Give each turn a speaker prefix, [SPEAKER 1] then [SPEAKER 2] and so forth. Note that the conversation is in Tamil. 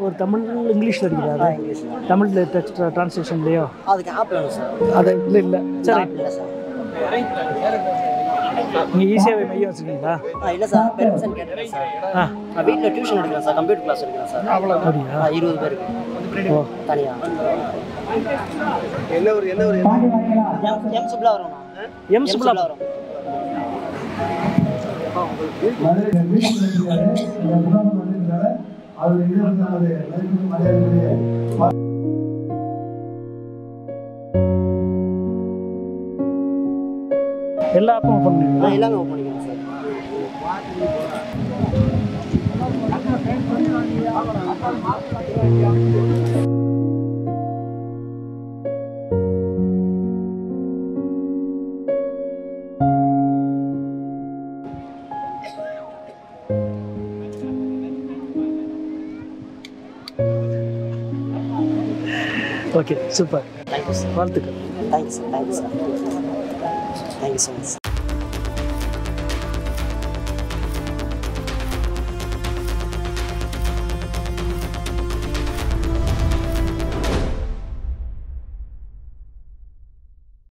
[SPEAKER 1] ஒரு தமிழ் இங்கிலீஷில் இருக்கிறாரு
[SPEAKER 2] இங்கிலீஷ்
[SPEAKER 1] தமிழில் டெக்ஸ்ட் ட்ரான்ஸ்லேஷன்லையோ
[SPEAKER 2] அதுக்கு ஆப் வேணும் சார்
[SPEAKER 1] அது இல்லை இல்லை சரி
[SPEAKER 2] இல்லை சார்
[SPEAKER 1] நீங்கள் ஈஸியாகவே மையம் வச்சுருக்கீங்களா
[SPEAKER 2] ஆ இல்லை சார் பெர்மிஷன் கேட்டேன் சார்
[SPEAKER 1] ஆ
[SPEAKER 2] நான் வீட்டில் டியூஷன் எடுக்கிறேன் சார் கம்ப்யூட்டர் கிளாஸ் எடுக்கிறேன் சார்
[SPEAKER 1] அப்படியா
[SPEAKER 2] ஆ, இருபது பேருக்கு
[SPEAKER 1] ஓ
[SPEAKER 2] தனியாக
[SPEAKER 3] என்ன ஒரு என்ன ஒரு
[SPEAKER 2] எம் எம் சுப்லா வரும்
[SPEAKER 1] எம் சுப்லா
[SPEAKER 2] வரும்
[SPEAKER 1] எல்லா ஆப்பும் ஓப்பன்
[SPEAKER 2] ஆ
[SPEAKER 1] பண்ணுவீங்களா
[SPEAKER 2] எல்லாமே ஓப்பன் பண்ணிக்கிறேன் sir
[SPEAKER 1] okay super
[SPEAKER 2] thank you sir
[SPEAKER 1] வாழ்த்துக்கள்
[SPEAKER 2] thank you sir thank you sir thank you so much